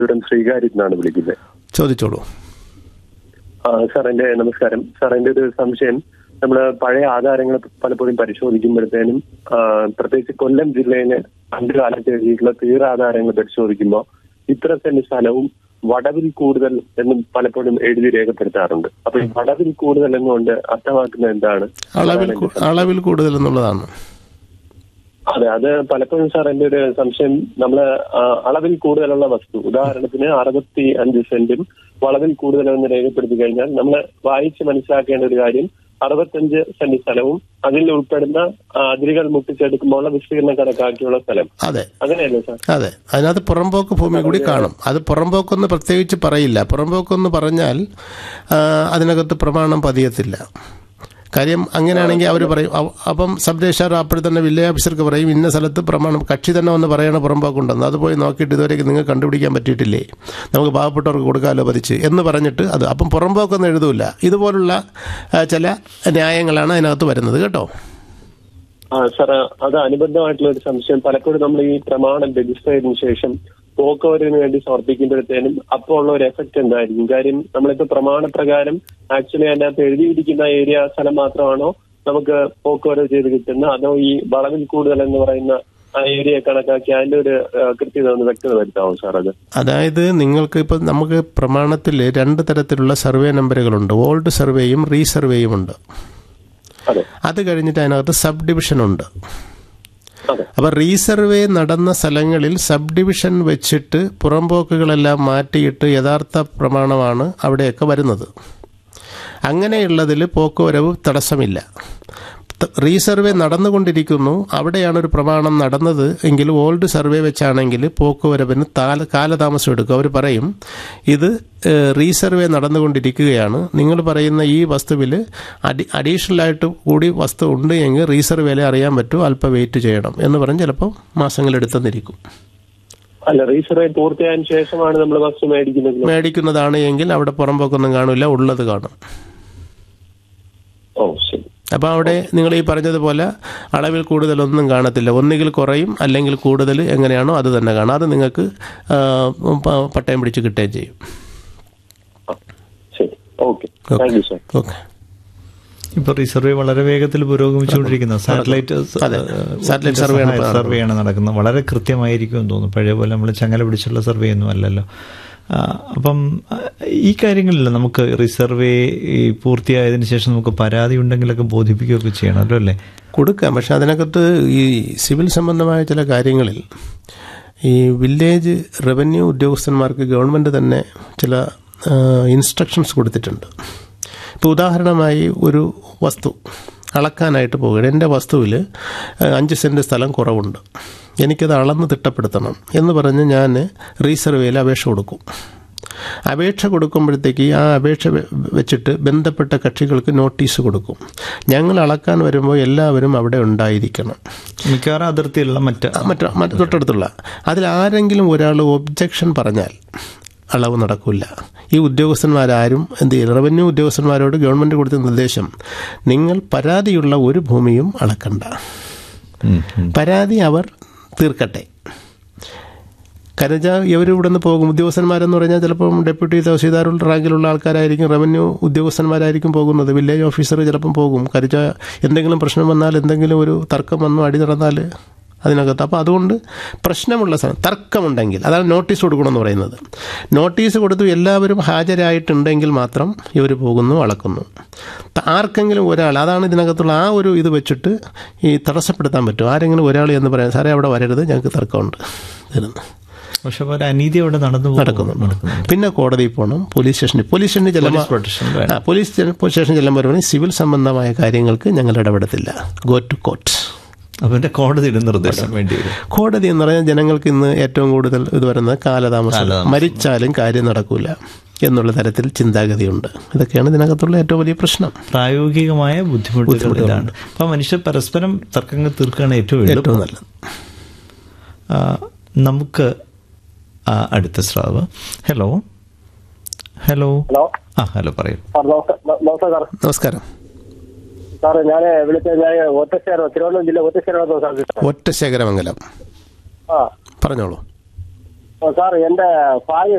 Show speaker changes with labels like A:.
A: ഇവിടെ ശ്രീകാര്യത്തിൽ നിന്നാണ് വിളിക്കുന്നത്
B: ചോദിച്ചോളൂ
A: ആ, സാർ എന്റെ നമസ്കാരം സാർ എന്റെ ഒരു സംശയം നമ്മൾ പഴയ ആധാരങ്ങൾ പലപ്പോഴും പരിശോധിക്കുമ്പോഴത്തേനും ആ, പ്രത്യേകിച്ച് കൊല്ലം ജില്ലയിലെ പണ്ട് കാലത്ത് എഴുതിയിട്ടുള്ള തീരാധാരങ്ങൾ പരിശോധിക്കുമ്പോൾ ഇത്ര സെന്റ് സ്ഥലവും വടവിൽ കൂടുതൽ എന്നും പലപ്പോഴും എഴുതി രേഖപ്പെടുത്താറുണ്ട് അപ്പൊ ഈ വടവിൽ കൂടുതൽ എന്നുകൊണ്ട് അർത്ഥമാക്കുന്നത് എന്താണ്
B: അളവിൽ കൂ- അളവിൽ കൂടുതൽ എന്നുള്ളതാണ്
A: അതെ അത് പലപ്പോഴും സാർ എന്റെ ഒരു സംശയം നമ്മള് ആ, അളവിൽ കൂടുതലുള്ള വസ്തു ഉദാഹരണത്തിന് അറുപത്തി അഞ്ച് സെന്റും വളവിൽ കൂടുതലെന്ന് രേഖപ്പെടുത്തി കഴിഞ്ഞാൽ നമ്മൾ വായിച്ച് മനസ്സിലാക്കേണ്ട ഒരു കാര്യം അറുപത്തഞ്ച് സെന്റ് സ്ഥലവും അതിൽ ഉൾപ്പെടുന്ന ആ, അതിരുകൾ മുട്ടിച്ചെടുക്കുമ്പോൾ വിസ്തീർണം കണക്കാക്കിയുള്ള സ്ഥലം
B: അതെ
A: അങ്ങനെയല്ലേ സാർ
B: അതെ അതിനകത്ത് പുറമ്പോക്ക് ഭൂമി കൂടി കാണും അത് പുറമ്പോക്കൊന്ന് പ്രത്യേകിച്ച് പറയില്ല പുറമ്പോക്കൊന്ന് പറഞ്ഞാൽ ആ, അതിനകത്ത് പ്രമാണം പതിയത്തില്ല കാര്യം അങ്ങനെയാണെങ്കിൽ അവർ പറയും അവ- അപ്പം സബ് രജിസ്ട്രാർ അപ്പോൾ തന്നെ വില്ലേജ് ഓഫീസർക്ക് പറയും ഇന്ന സ്ഥലത്ത് പ്രമാണം കക്ഷി തന്നെ ഒന്ന് പറയണ പുറമ്പോക്കുണ്ടെന്ന് അത് പോയി നോക്കിയിട്ട് ഇതുവരെയ്ക്ക് നിങ്ങൾക്ക് കണ്ടുപിടിക്കാൻ പറ്റിയിട്ടില്ലേ നമുക്ക് പാവപ്പെട്ടവർക്ക് കൊടുക്കാമല്ലോ പതിച്ച് എന്ന് പറഞ്ഞിട്ട് അത് അപ്പം പുറമ്പോക്കൊന്നും എഴുതൂല ഇതുപോലുള്ള ആ, ചില ന്യായങ്ങളാണ് അതിനകത്ത് വരുന്നത് കേട്ടോ
A: ആ സാർ അത് അനുബന്ധമായിട്ടുള്ള ഒരു സംശയം പലപ്പോഴും നമ്മൾ ഈ പ്രമാണം രജിസ്റ്റർ ചെയ്തതിനു ശേഷം പോക്കവരിന് വേണ്ടി സമർപ്പിക്കുമ്പോഴത്തേനും അപ്പോൾ ഉള്ള ഒരു എഫക്ട് എന്തായിരിക്കും കാര്യം നമ്മളിപ്പോ പ്രമാണപ്രകാരം ആക്ച്വലി അതിനകത്ത് എഴുതിയിരിക്കുന്ന ഏരിയ സ്ഥലം മാത്രമാണോ നമുക്ക് പോക്കവരവ് ചെയ്ത് കിട്ടുന്ന അതോ ഈ വളവിൽ കൂടുതൽ എന്ന് പറയുന്ന ആ ഏരിയ കണക്കാക്കി അതിന്റെ ഒരു ആ, കൃത്യത ഒന്ന് വ്യക്തത വരുത്താമോ സാർ അത്
B: അതായത് നിങ്ങൾക്ക് ഇപ്പം നമുക്ക് പ്രമാണത്തിൽ രണ്ട് തരത്തിലുള്ള സർവേ നമ്പറുകളുണ്ട് ഓൾഡ് സർവേയും റീസർവേയും ഉണ്ട്
A: അതെ
B: അത് കഴിഞ്ഞിട്ട് അതിനകത്ത് സബ് ഡിവിഷൻ ഉണ്ട്
A: അതെ
B: അപ്പോൾ റീസർവേ നടന്ന സ്ഥലങ്ങളിൽ സബ് ഡിവിഷൻ വെച്ചിട്ട് പുറമ്പോക്കുകളെല്ലാം മാറ്റിയിട്ട് യഥാർത്ഥ പ്രമാണമാണ് അവിടെയൊക്കെ വരുന്നത് അങ്ങനെയുള്ളതിൽ പോക്കുവരവ് തടസ്സമില്ല ത- റീസർവേ നടന്നുകൊണ്ടിരിക്കുന്നു അവിടെയാണ് ഒരു പ്രമാണം നടന്നത് എങ്കിൽ ഓൾഡ് സർവേ വെച്ചാണെങ്കിൽ പോക്കുവരവിന് താല കാലതാമസം എടുക്കും അവർ പറയും ഇത് ഏഹ്, റീസർവേ നടന്നുകൊണ്ടിരിക്കുകയാണ് നിങ്ങൾ പറയുന്ന ഈ വസ്തുവിൽ അഡി അഡീഷണലായിട്ട് കൂടി വസ്തു ഉണ്ട് എങ്കിൽ റീസർവേലെ അറിയാൻ പറ്റും അല്പം വെയിറ്റ് ചെയ്യണം എന്ന് പറഞ്ഞ് ചിലപ്പോൾ മാസങ്ങളെടുത്തെന്നിരിക്കും
A: അല്ല റീസർവേ പൂർത്തിയായതിനു ശേഷമാണ് നമ്മൾ വസ്തു മേടിക്കുന്നത്
B: മേടിക്കുന്നതാണ് എങ്കിൽ അവിടെ പുറമ്പോക്കൊന്നും കാണില്ല ഉള്ളത് കാണും
A: ഓ ശരി
B: അപ്പോൾ അവിടെ നിങ്ങൾ ഈ പറഞ്ഞതുപോലെ അളവിൽ കൂടുതലൊന്നും കാണത്തില്ല ഒന്നുകിൽ കുറയും അല്ലെങ്കിൽ കൂടുതൽ എങ്ങനെയാണോ അത് തന്നെ കാണാം അത് നിങ്ങൾക്ക് ആ, പ- പട്ടയം പിടിച്ച് കിട്ടുകയും ചെയ്യും
A: ആ, ശരി okay thank you sir
B: okay
C: ഇപ്പോൾ റിസർവേ വളരെ വേഗത്തിൽ പുരോഗമിച്ചുകൊണ്ടിരിക്കുന്ന സാറ്റലൈറ്റ്
B: അതെ. സാറ്റലൈറ്റ് സർവേ ആണ് ഇപ്പോൾ
C: സർവേയാണ് നടക്കുന്നത് വളരെ കൃത്യമായിരിക്കും എന്ന് തോന്നുന്നു പഴയ പോലെ നമ്മൾ ചങ്ങല പിടിച്ചുള്ള സർവേ ഒന്നും അല്ലല്ലോ ആ, അപ്പം ആ, ഈ കാര്യങ്ങളിൽ നമുക്ക് റിസർവേ ഈ പൂർത്തിയായതിനു ശേഷം നമുക്ക് പരാതി ഉണ്ടെങ്കിലൊക്കെ ബോധിപ്പിക്കുകയൊക്കെ ചെയ്യണമല്ലോ അല്ലേ കൊടുക്കാം
B: പക്ഷെ അതിനകത്ത് ഈ സിവിൽ സംബന്ധമായ ചില കാര്യങ്ങളിൽ ഈ വില്ലേജ് റവന്യൂ ഉദ്യോഗസ്ഥന്മാർക്ക് ഗവൺമെൻറ് തന്നെ ചില ഇൻസ്ട്രക്ഷൻസ് കൊടുത്തിട്ടുണ്ട് ഇപ്പോൾ ഉദാഹരണമായി ഒരു വസ്തു അളക്കാനായിട്ട് പോകുകയാണ് എൻ്റെ വസ്തുവിൽ അഞ്ച് സെൻറ്റ് സ്ഥലം കുറവുണ്ട് എനിക്കത് അളന്ന് തിട്ടപ്പെടുത്തണം എന്ന് പറഞ്ഞ് ഞാൻ റീസർവേയിൽ അപേക്ഷ കൊടുക്കും അപേക്ഷ കൊടുക്കുമ്പോഴത്തേക്ക് ആ അപേക്ഷ വെ- വെച്ചിട്ട് ബന്ധപ്പെട്ട കക്ഷികൾക്ക് നോട്ടീസ് കൊടുക്കും ഞങ്ങൾ അളക്കാൻ വരുമ്പോൾ എല്ലാവരും അവിടെ ഉണ്ടായിരിക്കണം
C: മിക്കവാറും അതിർത്തിയിലുള്ള മറ്റ്
B: മറ്റു മറ്റു തൊട്ടടുത്തുള്ള അതിൽ ആരെങ്കിലും ഒരാൾ ഒബ്ജക്ഷൻ പറഞ്ഞാൽ അളവ് നടക്കില്ല ഈ ഉദ്യോഗസ്ഥന്മാരാരും എന്ത് ചെയ്യും റവന്യൂ ഉദ്യോഗസ്ഥന്മാരോട് ഗവൺമെൻറ് കൊടുത്ത നിർദ്ദേശം നിങ്ങൾ പരാതിയുള്ള ഒരു ഭൂമിയും അളക്കണ്ട
C: ഉം, ഉം.
B: പരാതി അവർ തീർക്കട്ടെ കരജ ഇവർ ഇവിടെ നിന്ന് പോകും ഉദ്യോഗസ്ഥന്മാരെന്ന് പറഞ്ഞാൽ ചിലപ്പം ഡെപ്യൂട്ടി തഹസീൽദാറുടെ റാങ്കിലുള്ള ആൾക്കാരായിരിക്കും റവന്യൂ ഉദ്യോഗസ്ഥന്മാരായിരിക്കും പോകുന്നത് വില്ലേജ് ഓഫീസർ ചിലപ്പം പോകും കരജ എന്തെങ്കിലും പ്രശ്നം വന്നാൽ എന്തെങ്കിലും ഒരു തർക്കം വന്നു അടി നടന്നാൽ അതിനകത്ത് അപ്പോൾ അതുകൊണ്ട് പ്രശ്നമുള്ള സ്ഥലം തർക്കമുണ്ടെങ്കിൽ അതാണ് നോട്ടീസ് കൊടുക്കണമെന്ന് പറയുന്നത് നോട്ടീസ് കൊടുത്തു എല്ലാവരും ഹാജരായിട്ടുണ്ടെങ്കിൽ മാത്രം ഇവർ പോകുന്നു അളക്കുന്നു ത- ആർക്കെങ്കിലും ഒരാൾ അതാണ് ഇതിനകത്തുള്ള ആ ഒരു ഇത് വെച്ചിട്ട് ഈ തടസ്സപ്പെടുത്താൻ പറ്റും ആരെങ്കിലും ഒരാൾ എന്ന് പറയാം സാറേ അവിടെ വരരുത് ഞങ്ങൾക്ക് തർക്കമുണ്ട് തരുന്നു
C: പക്ഷെ പോലെ അനീതി അവിടെ നടന്നു പോകും.
B: നടക്കുന്നുണ്ട് പിന്നെ കോടതിയിൽ പോകണം പോലീസ് സ്റ്റേഷനിൽ പോലീസ് സ്റ്റേഷനിൽ ചെല്ലുമ്പോൾ
C: പ്രൊട്ടക്ഷൻ വേണം.
B: ആ പോലീസ് സ്റ്റേ- പോലീസ് സ്റ്റേഷൻ ചെല്ലുമ്പോൾ പറയും, സിവിൽ സംബന്ധമായ കാര്യങ്ങൾക്ക് ഞങ്ങൾ ഇടപെടത്തില്ല ഗോ ടു കോർട്ട്
C: അപ്പൊ എന്റെ കോടതിയുടെ നിർദ്ദേശം വേണ്ടി വരും
B: കോടതി എന്ന് പറഞ്ഞാൽ ജനങ്ങൾക്ക് ഇന്ന് ഏറ്റവും കൂടുതൽ ഇത് വരുന്നത് കാലതാമസം
C: കാലതാമസം.
B: മരിച്ചാലും കാര്യം നടക്കൂല എന്നുള്ള തരത്തിൽ ചിന്താഗതിയുണ്ട് ഇതൊക്കെയാണ് ഇതിനകത്തുള്ള ഏറ്റവും വലിയ പ്രശ്നം
C: പ്രായോഗികമായ ബുദ്ധിമുട്ടുകൾ ഇതാണ് അപ്പൊ മനുഷ്യർ പരസ്പരം തർക്കങ്ങൾ തീർക്കുകയാണ് ഏറ്റവും എളുപ്പം
B: ഏറ്റവും നല്ലത്
C: ആ, നമുക്ക് ആ, അടുത്ത സ്രാവ് ഹലോ ഹലോ
D: ഹലോ
C: ആ ഹലോ പറയൂ
D: സാർ നമസ്കാരം നമസ്കാരം
B: നമസ്കാരം
D: സാർ ഞാൻ വിളിച്ചത് ഞാൻ ഒറ്റശ്ശേരം തിരുവനന്തപുരം ജില്ല ഒറ്റശ്ശേരം സാർ
B: ഒറ്റശേഖരമംഗലം
D: ആ
B: പറഞ്ഞോളൂ
D: സാർ എന്റെ ഭാര്യ